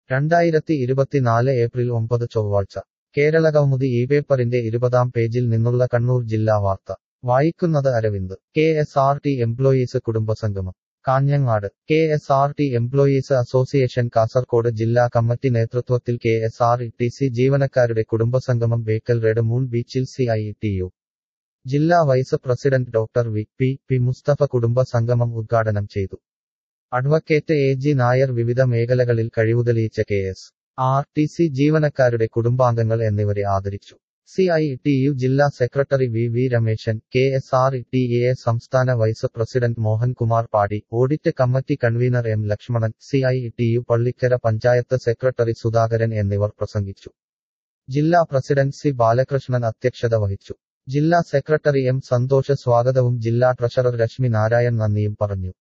രണ്ടായിരത്തി ഇരുപത്തിനാല് ഏപ്രിൽ ഒമ്പത് ചൊവ്വാഴ്ച കേരളകൗമുദി ഈ പേപ്പറിന്റെ ഇരുപതാം പേജിൽ നിന്നുള്ള കണ്ണൂർ ജില്ലാ വാർത്ത വായിക്കുന്നത് Aravind K S R T employees കുടുംബസംഗമം Kanhangad K S R T employees association Kasaragod ജില്ലാ കമ്മിറ്റി നേതൃത്വത്തിൽ K S R T C ജീവനക്കാരുടെ കുടുംബസംഗമം ബേക്കൽ റെഡ് മൂൺ ബീച്ചിൽ സി ഐ ടി യു ജില്ലാ vice president doctor V P P Mustafa കുടുംബ സംഗമം ഉദ്ഘാടനം ചെയ്തു അഡ്വക്കേറ്റ് എ ജി നായർ വിവിധ മേഖലകളിൽ കഴിവുതെളിയിച്ച K S R T C ജീവനക്കാരുടെ കുടുംബാംഗങ്ങൾ എന്നിവരെ ആദരിച്ചു സി ഐ ടി യു ജില്ലാ secretary V V Rameshan K S R T A സംസ്ഥാന vice president Mohankumar Padi audit committee convener M Lakshmanan C I T U Pallikkara panchayat secretary Sudhakaran എന്നിവർ പ്രസംഗിച്ചു ജില്ലാ പ്രസിഡന്റ് സി ബാലകൃഷ്ണൻ അധ്യക്ഷത വഹിച്ചു ജില്ലാ സെക്രട്ടറി എം സന്തോഷ് സ്വാഗതവും ജില്ലാ ട്രഷറർ രശ്മി നാരായൺ നന്ദിയും പറഞ്ഞു